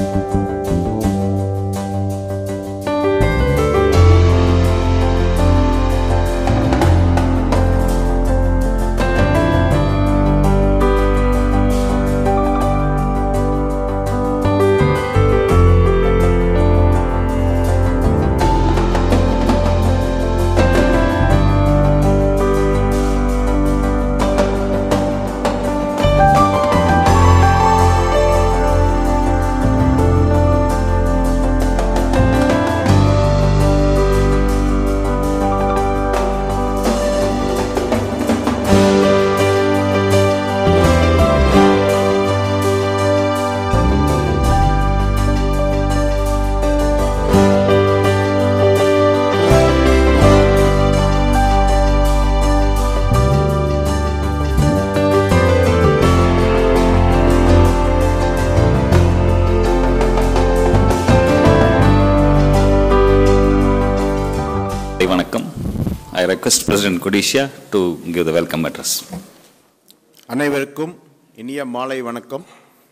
வணக்கம் I request president CODISSIA to give the welcome address அனைவருக்கும் இனிய மாலை வணக்கம்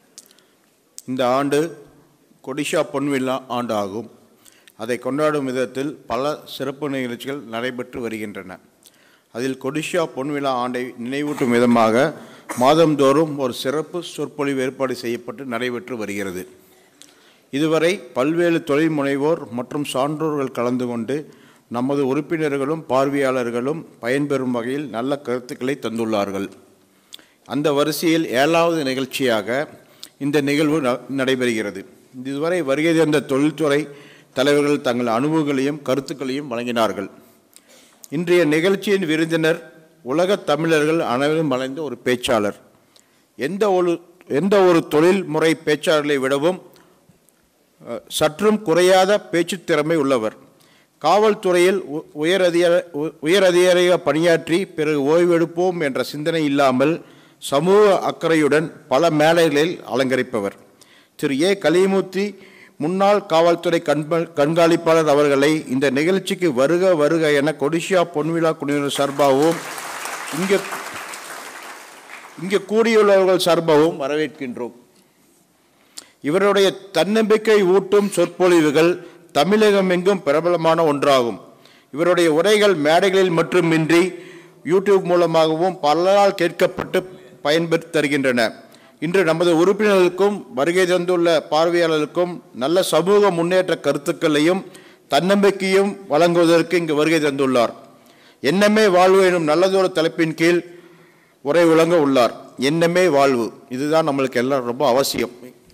இந்த ஆண்டு கொடிஷா பொன்விழா ஆண்டு ஆகும் அதை கொண்டாடும் விதத்தில் பல சிறப்பு நிகழ்ச்சிகள் நடைபெற்று வருகின்றன அதில் கொடிஷா பொன்விழா ஆண்டை நினைவூட்டும் விதமாக மாதந்தோறும் ஒரு சிறப்பு சொற்பொழிவு ஏற்பாடு செய்யப்பட்டு நடைபெற்று வருகிறது இதுவரை பல்வேறு தொழில் முனைவோர் மற்றும் சான்றோர்கள் கலந்து கொண்டு நமது உறுப்பினர்களும் பார்வையாளர்களும் பயன்பெறும் வகையில் நல்ல கருத்துக்களை தந்துள்ளார்கள் அந்த வரிசையில் ஏழாவது நிகழ்ச்சியாக இந்த நிகழ்வு ந- நடைபெறுகிறது இதுவரை வருகை தந்த தொழில்துறை தலைவர்கள் தங்கள் அனுபவங்களையும் கருத்துக்களையும் வழங்கினார்கள் இன்றைய நிகழ்ச்சியின் விருந்தினர் உலகத் தமிழர்கள் அனைவரும் வளைந்த ஒரு பேச்சாளர் எந்த ஒரு எந்த ஒரு தொழில்முறை பேச்சாளர்களை விடவும் அஹ், சற்றும் குறையாத பேச்சுத் திறமை உள்ளவர் காவல்துறையில் உ- உயர் அதிகார உ- உயர் அதிகாரியாக பணியாற்றி பிறகு ஓய்வெடுப்போம் என்ற சிந்தனை இல்லாமல் சமூக அக்கறையுடன் பல மேடைகளில் அலங்கரிப்பவர் திரு ஏ கலிமூர்த்தி முன்னாள் காவல்துறை கண்ப கண்காணிப்பாளர் அவர்களை இந்த நிகழ்ச்சிக்கு வருக வருக என கொடிஷியா பொன்விழா குழுவினர் சார்பாகவும் இங்கே இங்கே கூடியுள்ளவர்கள் சார்பாகவும் வரவேற்கின்றோம் இவருடைய தன்னம்பிக்கை ஊட்டும் சொற்பொழிவுகள் தமிழகம் எங்கும் பிரபலமான ஒன்றாகும் இவருடைய உரைகள் மேடைகளில் மட்டுமின்றி யூடியூப் மூலமாகவும் பலரால் கேட்கப்பட்டு பயன்பெற்று தருகின்றன இன்று நமது உறுப்பினர்களுக்கும் வருகை தந்துள்ள பார்வையாளர்களுக்கும் நல்ல சமூக முன்னேற்ற கருத்துக்களையும் தன்னம்பிக்கையும் வழங்குவதற்கு இங்கு வருகை தந்துள்ளார் எண்ணமே வாழ்வு எனும் நல்லதொரு தலைப்பின் கீழ் உரை வழங்க உள்ளார் எண்ணமே வாழ்வு இதுதான் நம்மளுக்கு எல்லாம் ரொம்ப அவசியம்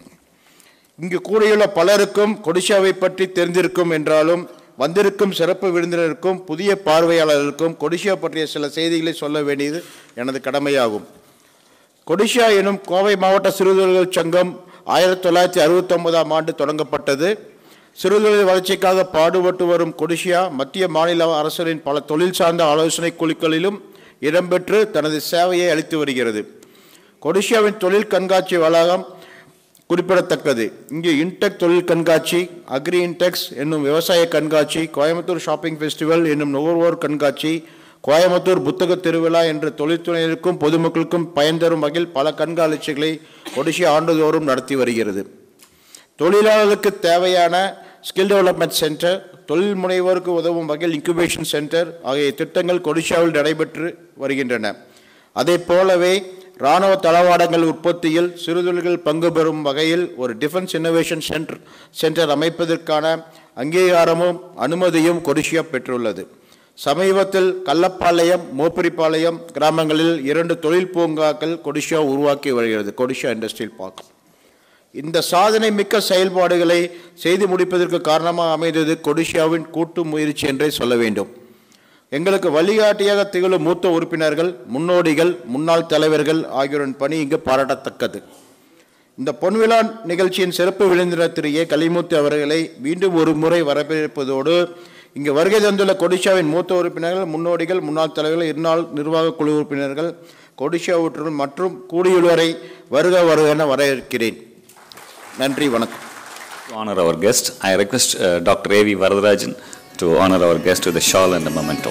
இங்கு கூடியுள்ள பலருக்கும் கொடிஷாவை பற்றி தெரிந்திருக்கும் என்றாலும் வந்திருக்கும் சிறப்பு விருந்தினருக்கும் புதிய பார்வையாளர்களுக்கும் கொடிஷா பற்றிய சில செய்திகளை சொல்ல வேண்டியது எனது கடமையாகும் கொடிஷா எனும் கோவை மாவட்ட சிறுதொழில்கள் சங்கம் ஆயிரத்தி தொள்ளாயிரத்தி அறுபத்தொன்பதாம் ஆண்டு தொடங்கப்பட்டது சிறுதொழில் வளர்ச்சிக்காக பாடுபட்டு வரும் கொடிஷியா மத்திய மாநில அரசுகளின் பல தொழில் சார்ந்த ஆலோசனை குழுக்களிலும் இடம்பெற்று தனது சேவையை அளித்து வருகிறது கொடிஷியாவின் தொழில் கண்காட்சி வளாகம் குறிப்பிடத்தக்கது இங்கு இன்டெக் தொழில் கண்காட்சி அக்ரி இன்டெக்ஸ் என்னும் விவசாய கண்காட்சி கோயம்புத்தூர் ஷாப்பிங் ஃபெஸ்டிவல் என்னும் நுகர்வோர் கண்காட்சி கோயம்புத்தூர் புத்தக திருவிழா என்ற தொழில்துறையினருக்கும் பொதுமக்களுக்கும் பயன் தரும் வகையில் பல கண்காட்சிகளை ஒடிஷா ஆண்டுதோறும் நடத்தி வருகிறது தொழிலாளர்களுக்கு தேவையான ஸ்கில் டெவலப்மெண்ட் சென்டர் தொழில் முனைவோருக்கு உதவும் வகையில் இன்குபேஷன் சென்டர் ஆகிய திட்டங்கள் கொடிஷாவில் நடைபெற்று வருகின்றன அதைப் போலவே இராணுவ தளவாடங்கள் உற்பத்தியில் சிறுதொழில்கள் பங்கு பெறும் வகையில் ஒரு டிஃபென்ஸ் இன்னோவேஷன் சென்டர் சென்டர் அமைப்பதற்கான அங்கீகாரமும் அனுமதியும் கொடிஷியா பெற்றுள்ளது சமீபத்தில் கள்ளப்பாளையம் மோப்பரிப்பாளையம் கிராமங்களில் இரண்டு தொழில் பூங்காக்கள் கொடிஷா உருவாக்கி வருகிறது கொடிஷா இண்டஸ்ட்ரியல் பார்க் இந்த சாதனை மிக்க செயல்பாடுகளை செய்து முடிப்பதற்கு காரணமாக அமைந்தது கொடிஷியாவின் கூட்டு முயற்சி என்றே சொல்ல வேண்டும் எங்களுக்கு வழிகாட்டியாக திகழும் மூத்த உறுப்பினர்கள் முன்னோடிகள் முன்னாள் தலைவர்கள் ஆகியோரின் பணி இங்கு பாராட்டத்தக்கது இந்த பொன்விழா நிகழ்ச்சியின் சிறப்பு விருந்தினர் திரு ஏ கலிமூர்த்தி அவர்களை மீண்டும் ஒரு முறை வரவேற்பதோடு இங்கு வருகை தந்துள்ள கொடிஷாவின் மூத்த உறுப்பினர்கள் முன்னோடிகள் முன்னாள் தலைவர்கள் இந்நாள் நிர்வாக குழு உறுப்பினர்கள் கொடிஷா ஊற்றுகள் மற்றும் கூடியுள்ளவரை வருக வருக என வரவேற்கிறேன் நன்றி வணக்கம் To honor our guest, I request uh, Dr. A.V. Varadarajan to honor our guest with a shawl and a memento.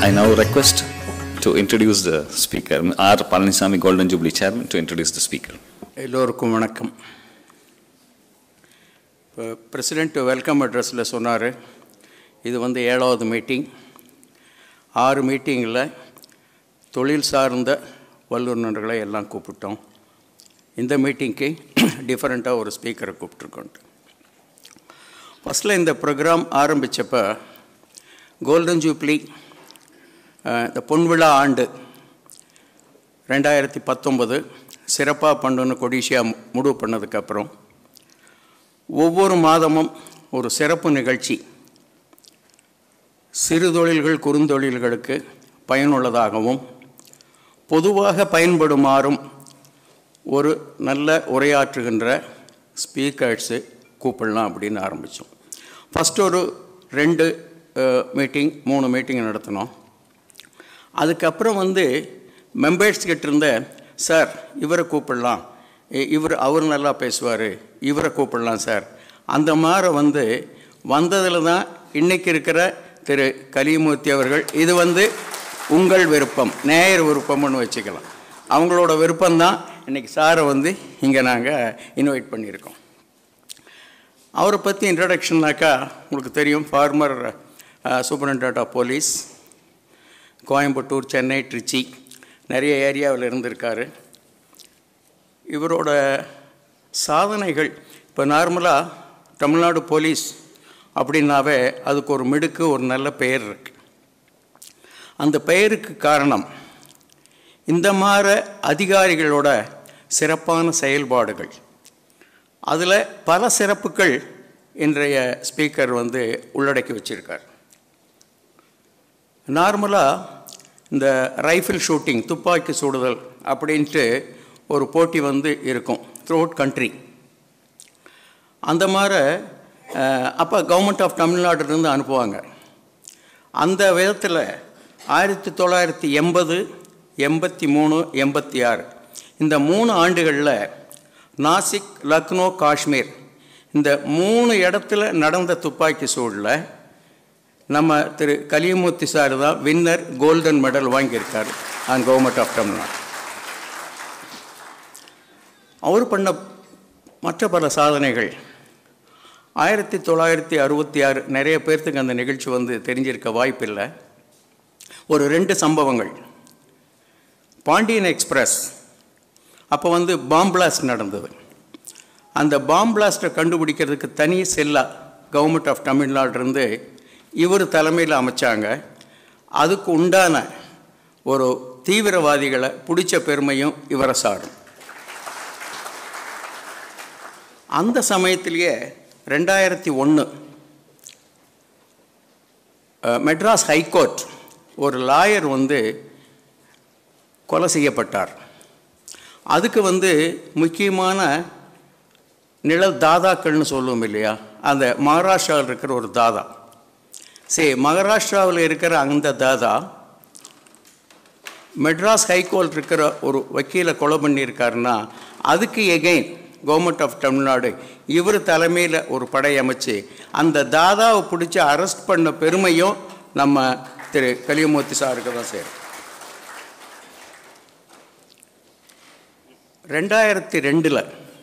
I now request to introduce the speaker, R. Palanisamy, Golden Jubilee Chairman, to introduce the speaker. எல்லோருக்கும் வணக்கம் இப்போ president welcome அட்ரஸில் சொன்னார் இது வந்து ஏழாவது meeting ஆறு மீட்டிங்கில் தொழில் சார்ந்த வல்லுநர்களை எல்லாம் கூப்பிட்டோம் இந்த மீட்டிங்க்கு டிஃப்ரெண்ட்டாக ஒரு ஸ்பீக்கரை கூப்பிட்ருக்கோம் ஃபஸ்ட்டில் இந்த ப்ரோக்ராம் ஆரம்பித்தப்போ கோல்டன் ஜூப்ளி அஹ், இந்த பொன்விழா ஆண்டு ரெண்டாயிரத்தி பத்தொம்பது சிறப்பாக பண்ணணும்னு கொடிஷியா முடிவு பண்ணதுக்கப்புறம் ஒவ்வொரு மாதமும் ஒரு சிறப்பு நிகழ்ச்சி சிறு தொழில்கள் குறுந்தொழில்களுக்கு பயனுள்ளதாகவும் பொதுவாக பயன்படுமாறும் ஒரு நல்ல உரையாற்றுகின்ற ஸ்பீக்கர்ஸு கூப்பிடலாம் அப்படின்னு ஆரம்பித்தோம் ஃபஸ்ட் ஒரு ரெண்டு மீட்டிங் மூணு மீட்டிங் நடத்தினோம் அதுக்கப்புறம் வந்து மெம்பர்ஸ் கிட்ட இருந்த சார் இவரை கூப்பிடலாம் இ- இவர் அவர் நல்லா பேசுவார் இவரை கூப்பிடலாம் சார் அந்த மாதிரி வந்து வந்ததில் தான் இன்றைக்கி இருக்கிற திரு கலிமூர்த்தி அவர்கள் இது வந்து உங்கள் விருப்பம் நேயர் விருப்பம்னு வச்சுக்கலாம் அவங்களோட விருப்பம்தான் இன்றைக்கி சாரை வந்து இங்கே நாங்கள் இன்வைட் பண்ணியிருக்கோம் அவரை பற்றி இன்ட்ரடக்ஷன்னாக்கா உங்களுக்கு தெரியும் former superintendent of police Coimbatore Chennai Tiruchi நிறைய ஏரியாவில் இருந்திருக்காரு இவரோட சாதனைகள் இப்போ நார்மலாக தமிழ்நாடு போலீஸ் அப்படின்னாவே அதுக்கு ஒரு மிடுக்கு ஒரு நல்ல பெயர் இருக்கு அந்த பெயருக்கு காரணம் இந்த மாதிரி அதிகாரிகளோட சிறப்பான செயல்பாடுகள் அதில் பல சிறப்புகள் இன்றைய ஸ்பீக்கர் வந்து உள்ளடக்கி வச்சிருக்கார் நார்மலாக இந்த ரைஃபிள் ஷூட்டிங் துப்பாக்கி சுடுதல் அப்படின்ட்டு ஒரு போட்டி வந்து இருக்கும் த்ரூ அவுட் கண்ட்ரி அந்த மாதிரி அப்போ கவர்மெண்ட் ஆஃப் தமிழ்நாட்டிலிருந்து அனுப்புவாங்க அந்த விதத்தில் ஆயிரத்தி தொள்ளாயிரத்தி எண்பது எண்பத்தி மூணு எண்பத்தி ஆறு இந்த மூணு ஆண்டுகளில் நாசிக் லக்னோ காஷ்மீர் இந்த மூணு இடத்துல நடந்த துப்பாக்கி சூடில் நம்ம திரு கலியமூர்த்தி சார் தான் வின்னர் கோல்டன் மெடல் வாங்கியிருக்கார் ஆன் கவர்மெண்ட் ஆஃப் தமிழ்நாடு அவர் பண்ண மற்ற பல சாதனைகள் ஆயிரத்தி தொள்ளாயிரத்தி அறுபத்தி ஆறு நிறைய பேர்த்துக்கு அந்த நிகழ்ச்சி வந்து தெரிஞ்சிருக்க வாய்ப்பில்லை ஒரு ரெண்டு சம்பவங்கள் பாண்டியன் எக்ஸ்பிரஸ் அப்போ வந்து பாம் பிளாஸ்ட் நடந்தது அந்த பாம் பிளாஸ்ட்டை கண்டுபிடிக்கிறதுக்கு தனி செல்லா கவர்மெண்ட் ஆஃப் தமிழ்நாட்டிலிருந்து இவர் தலைமையில் அமைச்சாங்க அதுக்கு உண்டான ஒரு தீவிரவாதிகளை பிடிச்ச பெருமையும் இவரை சாரும் அந்த சமயத்திலேயே ரெண்டாயிரத்தி ஒன்று மெட்ராஸ் ஹைகோர்ட் ஒரு லாயர் வந்து கொலை செய்யப்பட்டார் அதுக்கு வந்து முக்கியமான நிழல் தாதாக்கள்னு சொல்லுவோம் இல்லையா அந்த மகாராஷ்டிராவில் இருக்கிற ஒரு தாதா சரி மகாராஷ்டிராவில் இருக்கிற அந்த தாதா மெட்ராஸ் ஹைகோர்ட் இருக்கிற ஒரு வக்கீலை கொலை பண்ணியிருக்காருன்னா அதுக்கு எகெயின் கவர்மெண்ட் ஆஃப் தமிழ்நாடு இவர் தலைமையில் ஒரு படை அமைச்சு அந்த தாதாவை பிடிச்சி அரெஸ்ட் பண்ண பெருமையும் நம்ம திரு கலியமூர்த்தி சாருக்கு தான் சேரும் ரெண்டாயிரத்தி ரெண்டில்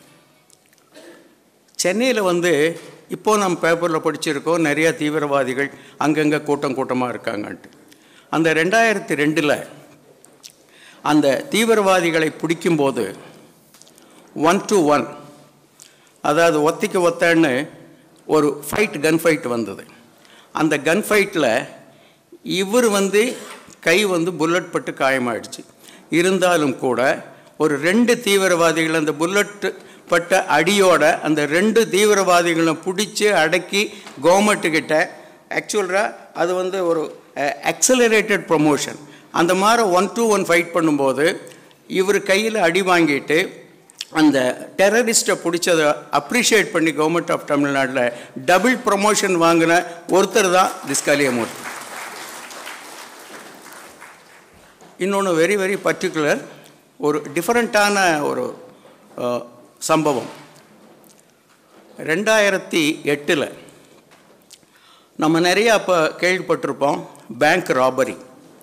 சென்னையில் வந்து இப்போ நம்ம பேப்பரில் படிச்சிருக்கோம் நிறைய தீவிரவாதிகள் அங்கங்கே கூட்டம் கூட்டமாக இருக்காங்கன்ட்டு அந்த ரெண்டாயிரத்தி ரெண்டில் அந்த தீவிரவாதிகளை பிடிக்கும்போது ஒன் டு ஒன் அதாவது ஒத்திக்கு ஒத்தன்னு ஒரு ஃபைட் கன் ஃபைட் வந்தது அந்த கன் ஃபைட்டில் இவர் வந்து கை வந்து புல்லட் பட்டு காயமாயிடுச்சு இருந்தாலும் கூட ஒரு ரெண்டு தீவிரவாதிகள் அந்த புல்லட் பட்ட அடியோட அந்த ரெண்டு தீவிரவாதிகளை பிடிச்சி அடக்கி கவர்மெண்ட்டுக்கிட்ட ஆக்சுவலாக அது வந்து ஒரு அக்சலரேட்டட் ப்ரொமோஷன் அந்த மாதிரி ஒன் டு ஒன் ஃபைட் பண்ணும்போது இவர் கையில் அடி வாங்கிட்டு அந்த டெரரிஸ்ட்டை பிடிச்சதை அப்ரிஷியேட் பண்ணி கவர்மெண்ட் ஆஃப் தமிழ்நாட்டில் டபுள் ப்ரொமோஷன் வாங்கின ஒருத்தர் தான் திஸ்காலியமூர்த்தி இன்னொன்று வெரி வெரி பர்டிகுலர் ஒரு டிஃப்ரெண்ட்டான ஒரு அஹ், சம்பவம் ரெண்டாயிரத்தி எட்டில் நம்ம நிறைய அப்போ கேள்விப்பட்டிருப்போம் பேங்க் ராபரி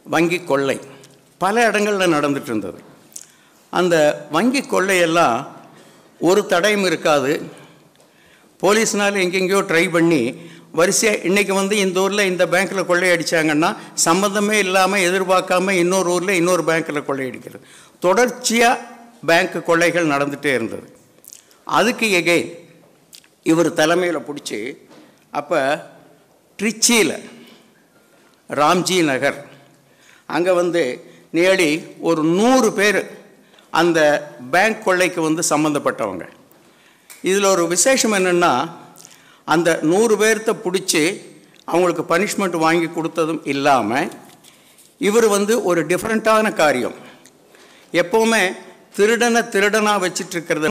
வங்கி கொள்ளை பல இடங்களில் நடந்துட்டு இருந்தது அந்த வங்கி கொள்ளையெல்லாம் ஒரு தடையும் இருக்காது போலீஸ்னால எங்கெங்கேயோ ட்ரை பண்ணி வரிசையாக இன்றைக்கி வந்து இந்த ஊரில் இந்த பேங்க்கில் கொள்ளையடிச்சாங்கன்னா சம்மந்தமே இல்லாமல் எதிர்பார்க்காம இன்னொரு ஊரில் இன்னொரு பேங்க்கில் கொள்ளையடிக்கிறது தொடர்ச்சியாக பேங்க் கொள்ளைகள் நடந்துகிட்டே இருந்தது அதுக்கு எகெயின் இவர் தலைமையில் பிடிச்சி அப்போ ட்ரிச்சியில் ராம்ஜி நகர் அங்கே வந்து நேடி ஒரு நூறு பேர் அந்த பேங்க் கொள்ளைக்கு வந்து சம்மந்தப்பட்டவங்க இதில் ஒரு விசேஷம் என்னென்னா அந்த நூறு பேர்த்த பிடிச்சி அவங்களுக்கு பனிஷ்மெண்ட் வாங்கி கொடுத்ததும் இல்லாமல் இவர் வந்து ஒரு டிஃப்ரெண்ட்டான காரியம் எப்போவுமே திருடனை திருடனாக வச்சிட்டு இருக்கிறத